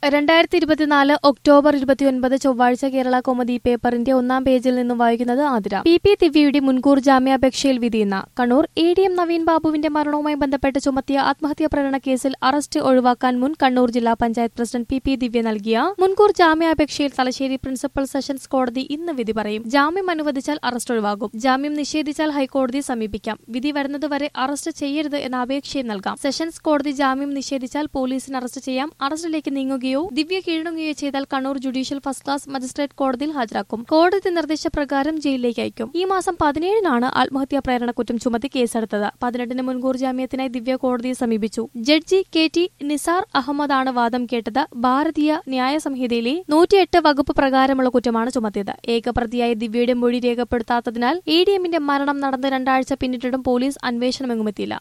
രണ്ടായിരത്തി ഇരുപത്തിനാല് ഒക്ടോബർ ഇരുപത്തിയൊൻപത് ചൊവ്വാഴ്ച കേരള കോമഡി പേപ്പറിന്റെ ഒന്നാം പേജിൽ നിന്നും വായിക്കുന്നത് ആതിര പി പി ദിവ്യയുടെ മുൻകൂർ ജാമ്യാപേക്ഷയിൽ വിധിയുന്ന Kannur A D M Naveen ബാബുവിന്റെ മരണവുമായി ബന്ധപ്പെട്ട് ചുമത്തിയ ആത്മഹത്യാ പ്രേരണ കേസിൽ അറസ്റ്റ് ഒഴിവാക്കാൻ മുൻ കണ്ണൂർ ജില്ലാ panchayat president P P Divya നൽകിയ മുൻകൂർ ജാമ്യാപേക്ഷയിൽ തലശ്ശേരി പ്രിൻസിപ്പൽ സെഷൻസ് കോടതി ഇന്ന് വിധി പറയും ജാമ്യം അനുവദിച്ചാൽ അറസ്റ്റ് ഒഴിവാകും ജാമ്യം നിഷേധിച്ചാൽ ഹൈക്കോടതിയെ സമീപിക്കാം വിധി വരുന്നതുവരെ അറസ്റ്റ് ചെയ്യരുത് എന്ന അപേക്ഷയും നൽകാം സെഷൻസ് കോടതി ജാമ്യം നിഷേധിച്ചാൽ പോലീസിന് അറസ്റ്റ് ചെയ്യാം അറസ്റ്റിലേക്ക് നീങ്ങുകയോ ദിവ്യ കീഴടങ്ങുകയോ ചെയ്താൽ Kannur judicial first class magistrate കോടതിയിൽ ഹാജരാക്കും കോടതി നിർദ്ദേശപ്രകാരം ജയിലിലേക്ക് അയക്കും ഈ മാസം പതിനേഴിനാണ് ആത്മഹത്യാ പ്രേരണ കുറ്റം ചുമത്തി കേസെടുത്തത് പതിനെട്ടിന് മുൻകൂർ ജാമ്യത്തിനായി ദിവ്യ കോടതിയെ സമീപിച്ചു ജഡ്ജി കെ ടി നിസാർ അഹമ്മദാണ് വാദം കേട്ടത് ഭാരതീയ ന്യായ സംഹിതയിലെ നൂറ്റിയെട്ട് വകുപ്പ് പ്രകാരമുള്ള കുറ്റമാണ് ചുമത്തിയത് ഏകപ്രതിയായ ദിവ്യയുടെ മൊഴി രേഖപ്പെടുത്താത്തതിനാൽ എ ഡി എമ്മിന്റെ മരണം നടന്ന് രണ്ടാഴ്ച പിന്നിട്ടിട്ടും പോലീസ് അന്വേഷണമെങ്ങുമെത്തിയില്ല